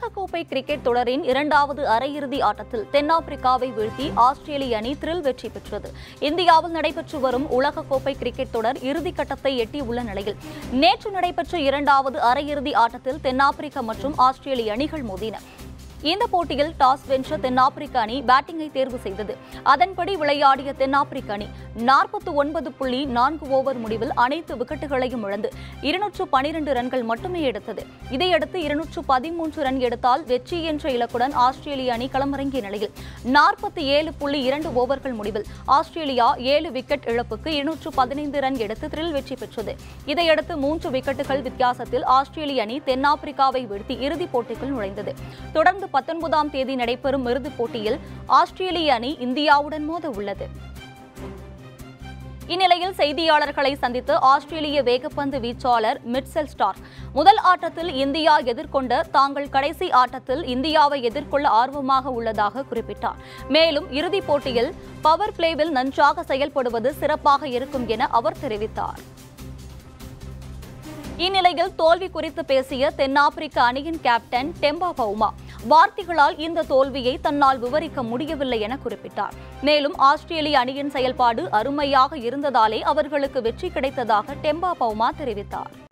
உலகக்கோப்பை கிரிக்கெட் தொடரின் இரண்டாவது அரையிறுதி ஆட்டத்தில் தென்னாப்பிரிக்காவை வீழ்த்தி ஆஸ்திரேலிய அணி த்ரில் வெற்றி பெற்றது இந்தியாவில் நடைபெற்று வரும் உலகக்கோப்பை கிரிக்கெட் தொடர் இறுதிக்கட்டத்தை எட்டியுள்ள நிலையில் நேற்று நடைபெற்ற இரண்டாவது அரையிறுதி ஆட்டத்தில் தென்னாப்பிரிக்கா மற்றும் ஆஸ்திரேலிய அணிகள் மோதின இந்த போட்டியில் டாஸ் வென்ற தென்னாப்பிரிக்க அணி பேட்டிங்கை தேர்வு செய்தது அதன்படி விளையாடிய தென்னாப்பிரிக்க அணி நாற்பத்தி ஒன்பது புள்ளி நான்கு ஓவர் முடிவில் அனைத்து விக்கெட்டுகளையும் இழந்து இருநூற்று பனிரெண்டு ரன்கள் மட்டுமே எடுத்தது இதையடுத்து இருநூற்று பதிமூன்று ரன் எடுத்தால் வெற்றி என்ற இலக்குடன் ஆஸ்திரேலிய அணி களமிறங்கிய நிலையில் நாற்பத்தி ஏழு புள்ளி இரண்டு ஓவர்கள் முடிவில் ஆஸ்திரேலியா ஏழு விக்கெட் இழப்புக்கு இருநூற்று பதினைந்து ரன் எடுத்து த்ரில் வெற்றி பெற்றது இதையடுத்து மூன்று விக்கெட்டுகள் வித்தியாசத்தில் ஆஸ்திரேலிய அணி தென்னாப்பிரிக்காவை வீழ்த்தி இறுதிப் போட்டிக்குள் நுழைந்தது தொடர்ந்து பத்தொன்பதாம் தேதி நடைபெறும் இறுதிப் போட்டியில் ஆஸ்திரேலிய அணி இந்தியாவுடன் மோத உள்ளது இந்நிலையில் செய்தியாளர்களை சந்தித்து ஆஸ்திரேலிய வேகப்பந்து வீச்சாளர் மிட்செல் ஸ்டார்க் முதல் ஆட்டத்தில் இந்தியா எதிர்கொண்ட தாங்கள் கடைசி ஆட்டத்தில் இந்தியாவை எதிர்கொள்ள ஆர்வமாக உள்ளதாக குறிப்பிட்டார் மேலும் இறுதிப் போட்டியில் பவர் பிளேவில் நன்றாக செயல்படுவது சிறப்பாக இருக்கும் என அவர் தெரிவித்தார் இந்நிலையில் தோல்வி குறித்து பேசிய தென்னாப்பிரிக்க அணியின் கேப்டன் டெம்பா பவுமா வார்த்தைகளால் இந்த தோல்வியை தன்னால் விவரிக்க முடியவில்லை என குறிப்பிட்டார் மேலும் ஆஸ்திரேலிய அணியின் செயல்பாடு அருமையாக இருந்ததாலே அவர்களுக்கு வெற்றி கிடைத்ததாக டெம்பா பவுமா தெரிவித்தார்